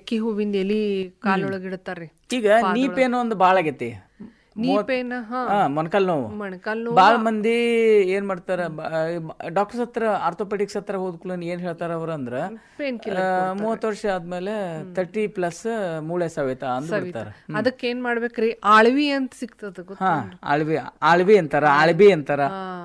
ಮಲ್ಕಿ ಹೂವಿಂದ ಎಲಿ ಕಾಲೊಳಗ್ ಇಡ್ತಾರ್ರಿ ಈಗ ನೀ ಪೇನ್ ಒಂದು ಭಾಳ ಆಗೈತಿ ನೀ ಪೇನ್ ಹಾ ಹಾ ಮೊಣಕಾಲ್ ನೋವು ಮೊಣಕಾಲ್ ನೋವು ಭಾಳ ಮಂದಿ ಏನ್ ಮಾಡ್ತಾರ ಡಾಕ್ಟರ್ಸ್ ಹತ್ರ ಆರ್ಥೋಪೆಡಿಕ್ಸ್ ಹತ್ರ ಹೋದ್ಕೂಲ ಏನ್ ಹೇಳ್ತಾರ ಅವ್ರ ಅಂದ್ರ ಪೇನ್ ಆ, ಮೂವತ್ತು ವರ್ಷ ಆದ್ಮೇಲೆ ತರ್ಟಿ ಪ್ಲಸ್ ಮೂಳೆ ಸವೇತ ಅಂದ್ಬಿಡ್ತಾರ ಅದಕ್ಕೆ ಏನ್ ಮಾಡ್ಬೇಕ್ರಿ ಆಳ್ವಿ ಅಂತ ಸಿಗ್ತದ ಗೊತ್ತಾ ಹಾ ಆಳ್ವಿ ಆಳ್ವಿ ಅಂತಾರ ಆಳ್ಬಿ ಅಂತಾರ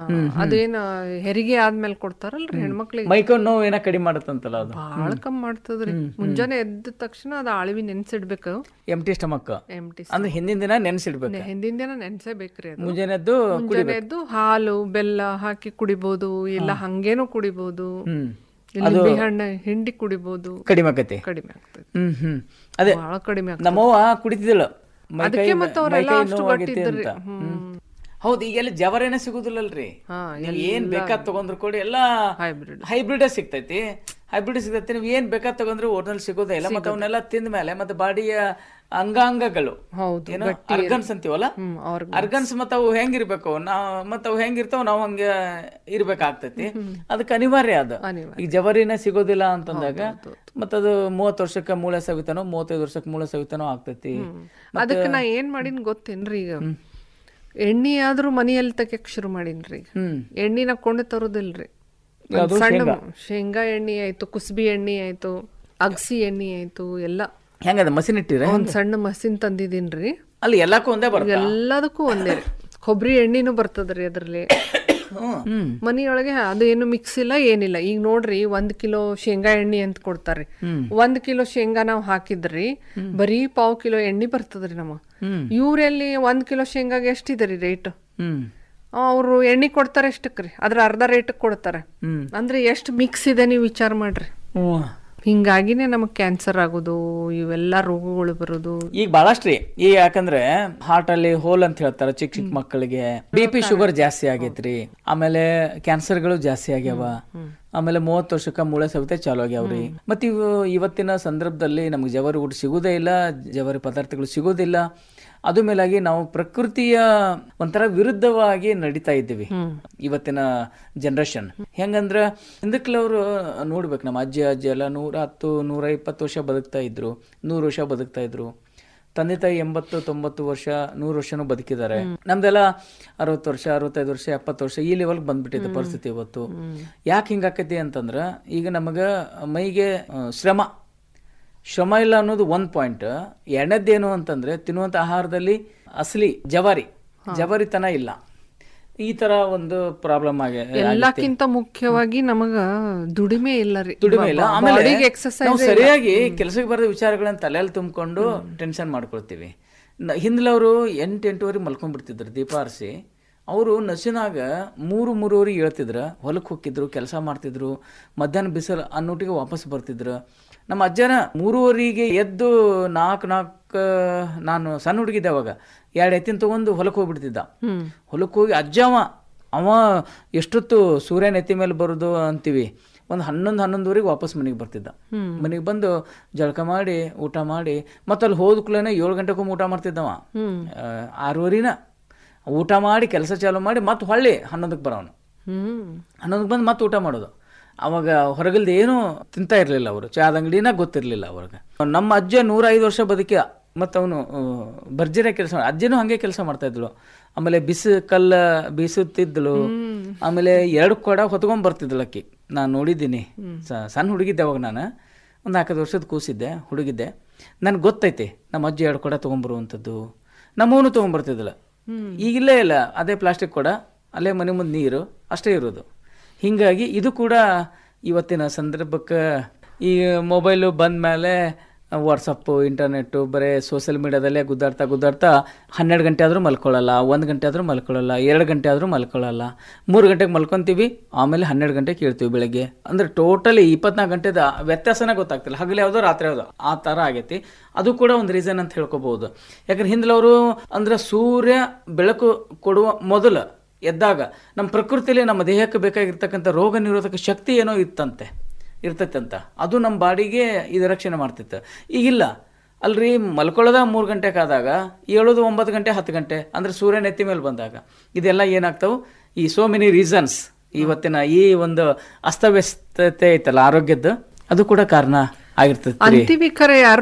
ಅದೇನ ಹೆರಿಗೆ ಆದ್ಮೇಲೆ ಕೊಡ್ತಾರಲ್ರಿ ಹೆಣ್ಮಕ್ಳಿಗೆ ಮೈಕೊಂಡ್ ನೋವು ಏನ ಕಡಿಮೆ ಮಾಡತ್ತಂತಲ್ಲ ಅದು ಬಾಳ ಕಮ್ಮಿ ಮಾಡ್ತದ್ರಿ ಮುಂಜಾನೆ ಎದ್ದ ತಕ್ಷಣ ಅದ ಆಳ್ವಿ ನೆನ್ಸಿಡ್ಬೇಕು M T stomach M T ಅಂದ್ರೆ ಹಿಂದಿನ ದಿನ ನೆನ್ಸಿಡ್ಬೇಕು ಹಿಂದಿನ ದಿನ ನೆನ್ಸೇಬೇಕ್ರಿ ಅದು ಮುಂಜಾನೆ ಎದ್ದು ಮುಂಜಾನೆ ಎದ್ದು ಹಾಲು ಬೆಲ್ಲ ಹಾಕಿ ಕುಡಿಬಹುದು ಇಲ್ಲ ಹಂಗೇನು ಕುಡಿಬಹುದು ಹ್ಮ್ ಲಿಂಬೆ ಹಣ್ಣು ಹಿಂಡಿ ಕುಡಿಬಹುದು ಕಡಿಮೆ ಆಕತಿ ಕಡಿಮೆ ಆಗ್ತದೆ ಹ್ಮ್ ಹ್ಮ್ ಅದೇ ಬಹಳ ಕಡಿಮೆ ಆಗ್ತದೆ ನಮ್ಮವ್ವ ಕುಡಿತಿದ್ದಳು ಮೈ ಅದಕ್ಕೆ ಕೈ- ಮತ್ತೆ ಮೈ ಅವರೆಲ್ಲ ಕೈ ಅಷ್ಟು ನೋವಾಗೈತಿ ಗಟ್ಟಿದ್ರಿ ಅಂತ ಹ್ಮ್. ಹೌದು ಈಗೆಲ್ಲ ಜವರೇನೆ ಸಿಗುದಿಲ್ಲಲ್ರಿ ಹಾ ನೀವ್ ಏನ್ ಬೇಕಾದ್ ತಗೊಂಡ್ರು ಕೊಡಿ ಎಲ್ಲ ಹೈಬ್ರಿಡ್ ಹೈಬ್ರಿಡ್ ಸಿಗ್ತೈತಿ ಹೈಬ್ರಿಡ್ ಸಿಗ್ತೈತಿ ನೀವು ಏನ್ ಬೇಕಾದ್ ತಗೊಂಡ್ರು ಒರಿಜಿನಲ್ ಸಿಗೋದೇ ಇಲ್ಲ ಮತ್ತೆ ಅವನ್ನೆಲ್ಲ ತಿಂದ ಮೇಲೆ ಮತ್ತೆ ಬಾಡಿಯ ಅಂಗಾಂಗಗಳು ಹೌದು ಏನೋ ಅರ್ಗನ್ಸ್ ಅಂತೀವಲ್ಲ ಹ್ಮ್ ಅವ್ರ ಅರ್ಗನ್ಸ್ ಮತ್ತ ಅವು ಹೆಂಗಿರ್ಬೇಕು ನಾವ್ ಮತ್ತ ಅವು ಹೆಂಗಿರ್ತಾವ ನಾವ್ ಹಂಗ ಇರ್ಬೇಕಾಗ್ತೈತಿ ಅದಕ್ಕೆ ಅನಿವಾರ್ಯ ಅದು ಅನಿವಾರ್ಯ. ಈಗ ಜವರಿನ ಸಿಗೋದಿಲ್ಲ ಅಂತಂದಾಗ ಮತ್ತದು ಮೂವತ್ತು ವರ್ಷಕ್ಕೆ ಮೂಳೆ ಸವಿತನೋ ಮೂವತ್ತೈದು ವರ್ಷಕ್ಕೆ ಮೂಳೆ ಸವಿತನೋ ಆಗ್ತೈತಿ ಅದಕ್ಕೆ ನಾ ಏನ್ ಮಾಡೀನಿ ಗೊತ್ತೇನ್ರಿ ಈಗ ಎಣ್ಣೆ ಆದ್ರೂ ಮನೆಯಲ್ಲಿ ತೆಗಿಯಕ್ ಶುರು ಮಾಡೀನ್ರಿ ಈಗ ಹ್ಮ್ ಎಣ್ಣಿನ ಕೊಂಡು ತರೋದಿಲ್ರಿ ಒಂದ್ ಸಣ್ಣ ಶೇಂಗಾ ಎಣ್ಣೆ ಆಯ್ತು ಕುಸ್ಬಿ ಎಣ್ಣೆ ಆಯ್ತು ಅಗಸಿ ಎಣ್ಣೆ ಆಯ್ತು ಎಲ್ಲ ಹೆಂಗದ ಮಸಿನ್ ಇಟ್ಟಿರ ಒಂದ್ ಸಣ್ಣ ಮಷಿನ್ ತಂದಿದ್ದೀನ್ರಿ ಅಲ್ಲಿ ಎಲ್ಲಕ್ಕೂ ಒಂದೇ ಬರುತ್ತೆ ಎಲ್ಲದಕ್ಕೂ ಒಂದೇ ರೀ ಕೊಬ್ಬರಿ ಎಣ್ಣಿನೂ ಬರ್ತದ್ರಿ ಅದ್ರಲ್ಲಿ ಹ್ಮ್ ಮನಿಯೊಳಗೆ ಅದು ಏನು ಮಿಕ್ಸ್ ಇಲ್ಲ ಏನಿಲ್ಲ ಈಗ ನೋಡ್ರಿ ಒಂದ್ ಕಿಲೋ ಶೇಂಗಾ ಎಣ್ಣೆ ಅಂತ ಕೊಡ್ತಾರ್ರಿ ಒಂದ್ ಕಿಲೋ ಶೇಂಗಾ ನಾವ್ ಹಾಕಿದ್ರಿ ಬರೀ ಪಾವ್ ಕಿಲೋ ಎಣ್ಣೆ ಬರ್ತದ್ರಿ ನಮಗ್ ಹ್ಮ್ ಇವ್ರೆಲ್ಲಿ ಒಂದ್ ಕಿಲೋ ಶೇಂಗಾಗೆ ಎಷ್ಟಿದೆ ರೇಟ್ ಹ್ಮ್ ಅವ್ರು ಎಣ್ಣೆ ಕೊಡ್ತಾರೆ ಎಷ್ಟಕ್ರಿ ಅದ್ರ ಅರ್ಧ ರೇಟ್ ಕೊಡ್ತಾರೆ ಹ್ಮ್ ಅಂದ್ರೆ ಎಷ್ಟು ಮಿಕ್ಸ್ ಇದೆ ನೀವು ವಿಚಾರ ಮಾಡ್ರಿ ಹ್ಮ್. ಹಿಂಗಾಗಿನೇ ನಮಗ್ ಕ್ಯಾನ್ಸರ್ ಆಗೋದು ಇವೆಲ್ಲ ರೋಗಗಳು ಬರೋದು ಈಗ ಬಹಳಷ್ಟ್ರಿ ಈಗ ಯಾಕಂದ್ರೆ ಹಾರ್ಟ್ ಅಲ್ಲಿ ಹೋಲ್ ಅಂತ ಹೇಳ್ತಾರ ಚಿಕ್ಕ ಚಿಕ್ಕ ಮಕ್ಕಳಿಗೆ ಬಿ ಪಿ ಶುಗರ್ ಜಾಸ್ತಿ ಆಗೈತ್ರಿ ಆಮೇಲೆ ಕ್ಯಾನ್ಸರ್ಗಳು ಜಾಸ್ತಿ ಆಗ್ಯಾವ ಆಮೇಲೆ ಮೂವತ್ತು ವರ್ಷಕ್ಕ ಮೂಳೆ ಸವಿತೆ ಚಾಲು ಆಗ್ಯಾವ್ರಿ ಮತ್ ಇವು ಇವತ್ತಿನ ಸಂದರ್ಭದಲ್ಲಿ ನಮ್ಗೆ ಜವರಿ ಊಟ ಸಿಗುದೇ ಇಲ್ಲ ಜವರಿ ಪದಾರ್ಥಗಳು ಸಿಗೋದಿಲ್ಲ ಅದು ಮೇಲಾಗಿ ನಾವು ಪ್ರಕೃತಿಯ ಒಂಥರ ವಿರುದ್ಧವಾಗಿ ನಡೀತಾ ಇದ್ದೀವಿ ಇವತ್ತಿನ ಜನರೇಷನ್ ಹೆಂಗಂದ್ರ ಹಿಂದಕ್ಲವ್ರು ನೋಡ್ಬೇಕು ನಮ್ಮ ಅಜ್ಜಿ ಅಜ್ಜಿ ಎಲ್ಲ ನೂರ ಹತ್ತು ನೂರ ಇಪ್ಪತ್ತು ವರ್ಷ ಬದುಕ್ತಾ ಇದ್ರು ನೂರು ವರ್ಷ ಬದುಕ್ತಾ ಇದ್ರು ತಂದೆ ತಾಯಿ ಎಂಬತ್ತು ತೊಂಬತ್ತು ವರ್ಷ ನೂರು ವರ್ಷನೂ ಬದುಕಿದ್ದಾರೆ ನಮ್ದೆಲ್ಲ ಅರವತ್ತು ವರ್ಷ ಅರವತ್ತೈದು ವರ್ಷ ಎಪ್ಪತ್ತು ವರ್ಷ ಈ ಲೆವೆಲ್ಗೆ ಬಂದ್ಬಿಟ್ಟಿದೆ ಪರಿಸ್ಥಿತಿ ಇವತ್ತು ಯಾಕೆ ಹಿಂಗಾಕತಿ ಅಂತಂದ್ರ ಈಗ ನಮಗ ಮೈಗೆ ಆ, ಶ್ರಮ ಶ್ರಮ ಇಲ್ಲ ಅನ್ನೋದು ಒಂದ್ ಪಾಯಿಂಟ್ ಎರಡನೇದ್ದೇನು ಅಂತಂದ್ರೆ ತಿನ್ನುವಂತ ಆಹಾರದಲ್ಲಿ ಅಸಲಿ ಜವಾರಿ ಜವಾರಿತನ ಇಲ್ಲ ಈ ತರ ಒಂದು ಪ್ರಾಬ್ಲಮ್ ಆಗಿ ಎಲ್ಲಕ್ಕಿಂತ ಮುಖ್ಯವಾಗಿ ನಮಗ ದುಡಿಮೆ ಇಲ್ಲ ರೀ ದುಡಿಮೆ ಇಲ್ಲ ಆಮೇಲೆ ಬಾಡಿಗೆ ಎಕ್ಸರ್ಸೈಸ್ ನಾವು ಸರಿಯಾಗಿ ಕೆಲಸಕ್ಕೆ ಬರೆದ ವಿಚಾರಗಳನ್ನ ತಲೆಯಲ್ಲಿ ತುಂಬಿಕೊಂಡು ಟೆನ್ಷನ್ ಮಾಡ್ಕೊಳ್ತೀವಿ ನ- ಹಿಂದ್ಲವ್ರು ಎಂಟು ಎಂಟುವರೆ ಮಲ್ಕೊಂಡ್ಬಿಡ್ತಿದ್ರು ದೀಪ ಆರಿಸಿ ಅವರು ನಸಿನಾಗ ಮೂರು ಮೂರುವರೆ ಹೇಳ್ತಿದ್ರ ಹೊಲಕ್ಕೆ ಹೋಗಿದ್ರು ಕೆಲಸ ಮಾಡ್ತಿದ್ರು ಮಧ್ಯಾಹ್ನ ಬಿಸಿಲು ಅನ್ನೊಟ್ಟಿಗೆ ವಾಪಸ್ ಬರ್ತಿದ್ರು ನಮ್ಮ ಅಜ್ಜನ ಮೂರುವರೆಗೆ ಎದ್ದು ನಾಲ್ಕು ನಾಲ್ಕು ನಾನು ಸಣ್ಣ ಹುಡುಗಿದ್ದೆ ಅವಾಗ ಎರಡು ಎತ್ತಿನ ತಗೊಂಡು ಹೊಲಕ್ಕೆ ಹೋಗ್ಬಿಡ್ತಿದ್ದ ಹೊಲಕ್ಕೆ ಹೋಗಿ ಅಜ್ಜ ಅವ ಅವ ಎಷ್ಟೊತ್ತು ಸೂರ್ಯನ ಎತ್ತಿ ಮೇಲೆ ಬರೋದು ಅಂತೀವಿ ಒಂದು ಹನ್ನೊಂದು ಹನ್ನೊಂದುವರೆಗೆ ವಾಪಸ್ ಮನೆಗೆ ಬರ್ತಿದ್ದ ಮನೆಗೆ ಬಂದು ಜಳಕ ಮಾಡಿ ಊಟ ಮಾಡಿ ಮತ್ತೆ ಅಲ್ಲಿ ಹೋದ್ಕೂಲೇ ಏಳು ಗಂಟೆಗೊಮ್ಮೆ ಊಟ ಮಾಡ್ತಿದ್ದವ ಆ, ಆರೂವರಿನ ಊಟ ಮಾಡಿ ಕೆಲಸ ಚಾಲು ಮಾಡಿ ಮತ್ತೆ ಹೊಳ್ಳಿ ಹನ್ನೊಂದಕ್ಕೆ ಬರೋನು ಹ್ಮ್ ಹನ್ನೊಂದಕ್ಕೆ ಬಂದು ಮತ್ತೆ ಊಟ ಮಾಡೋದು ಅವಾಗ ಹೊರಗಲ್ದ ಏನೂ ತಿಂತಾ ಇರಲಿಲ್ಲ ಅವರು ಚಾದ ಅಂಗಡಿನ ಗೊತ್ತಿರಲಿಲ್ಲ ಅವ್ರಿಗೆ ನಮ್ಮ ಅಜ್ಜ ನೂರ ಐದು ವರ್ಷ ಬದುಕಿಯ ಮತ್ತು ಅವನು ಭರ್ಜರಿ ಕೆಲಸ ಅಜ್ಜನೂ ಹಾಗೆ ಕೆಲಸ ಮಾಡ್ತಾ ಇದ್ಳು ಆಮೇಲೆ ಬಿಸಿ ಕಲ್ಲ ಬೀಸುತ್ತಿದ್ಳು ಆಮೇಲೆ ಎರಡು ಕೊಡ ಹೊತ್ಕೊಂಡ್ ಬರ್ತಿದ್ಳು ಅಕ್ಕಿ ನಾನು ನೋಡಿದ್ದೀನಿ ಸ- ಸಣ್ಣ ಹುಡುಗಿದ್ದೆ ಅವಾಗ ನಾನು ಒಂದು ನಾಲ್ಕೈದು ವರ್ಷದ ಕೂಸಿದ್ದೆ ಹುಡುಗಿದ್ದೆ ನನ್ಗೆ ಗೊತ್ತೈತಿ ನಮ್ಮ ಅಜ್ಜಿ ಎರಡು ಕೊಡ ತೊಗೊಂಬರುವಂಥದ್ದು ನಮ್ಮವನು ತೊಗೊಂಬರ್ತಿದ್ದಿಲ್ಲ ಈಗಿಲ್ಲೇ ಇಲ್ಲ ಅದೇ ಪ್ಲಾಸ್ಟಿಕ್ ಕೊಡ ಅಲ್ಲೇ ಮನೆ ಮುಂದೆ ನೀರು ಅಷ್ಟೇ ಇರೋದು ಹೀಗಾಗಿ ಇದು ಕೂಡ ಇವತ್ತಿನ ಸಂದರ್ಭಕ್ಕೆ ಈ ಮೊಬೈಲು ಬಂದ ಮೇಲೆ ವಾಟ್ಸಪ್ಪು ಇಂಟರ್ನೆಟ್ಟು ಬರೀ ಸೋಷಿಯಲ್ ಮೀಡಿಯಾದಲ್ಲೇ ಗುದ್ದಾಡ್ತಾ ಗುದ್ದಾಡ್ತಾ ಹನ್ನೆರಡು ಗಂಟೆ ಆದರೂ ಮಲ್ಕೊಳ್ಳಲ್ಲ ಒಂದು ಗಂಟೆ ಆದರೂ ಮಲ್ಕೊಳ್ಳಲ್ಲ ಎರಡು ಗಂಟೆ ಆದರೂ ಮಲ್ಕೊಳ್ಳಲ್ಲ ಮೂರು ಗಂಟೆಗೆ ಮಲ್ಕೊತೀವಿ ಆಮೇಲೆ ಹನ್ನೆರಡು ಗಂಟೆಗೆ ಕೇಳ್ತೀವಿ ಬೆಳಗ್ಗೆ ಅಂದರೆ ಟೋಟಲಿ ಇಪ್ಪತ್ನಾಲ್ಕು ಗಂಟೆದ ವ್ಯತ್ಯಾಸನೇ ಗೊತ್ತಾಗ್ತಿಲ್ಲ ಹಗಲು ಯಾವುದೋ ರಾತ್ರಿ ಯಾವುದೋ ಆ ಥರ ಆಗೈತಿ ಅದು ಕೂಡ ಒಂದು ರೀಸನ್ ಅಂತ ಹೇಳ್ಕೊಬಹುದು ಯಾಕಂದ್ರೆ ಹಿಂದಲವರು ಅಂದ್ರೆ ಸೂರ್ಯ ಬೆಳಕು ಕೊಡುವ ಮೊದಲು ಎದ್ದಾಗ ನಮ್ಮ ಪ್ರಕೃತಿಯಲ್ಲಿ ನಮ್ಮ ದೇಹಕ್ಕೆ ಬೇಕಾಗಿರ್ತಕ್ಕಂಥ ರೋಗ ನಿರೋಧಕ ಶಕ್ತಿ ಏನೋ ಇತ್ತಂತೆ ಇರ್ತೈತಂತ ಅದು ನಮ್ಮ ಬಾಡಿಗೆ ಇದು ರಕ್ಷಣೆ ಮಾಡ್ತಿತ್ತು ಈಗಿಲ್ಲ ಅಲ್ರಿ ಮಲ್ಕೊಳ್ಳೋದ ಮೂರು ಗಂಟೆಗೆ ಆದಾಗ ಏಳೋದು ಒಂಬತ್ತು ಗಂಟೆ ಹತ್ತು ಗಂಟೆ ಅಂದ್ರೆ ಸೂರ್ಯ ನೆತ್ತಿ ಮೇಲೆ ಬಂದಾಗ ಇದೆಲ್ಲ ಏನಾಗ್ತಾವೆ ಈ ಸೋ ಮೆನಿ ರೀಸನ್ಸ್ ಇವತ್ತಿನ ಈ ಒಂದು ಅಸ್ತವ್ಯಸ್ತತೆ ಐತಲ್ಲ ಆರೋಗ್ಯದ್ದು ಅದು ಕೂಡ ಕಾರಣ ಆಗಿರ್ತೈತಿ ಅಂತೀವಿ ಖರೆ ಯಾರು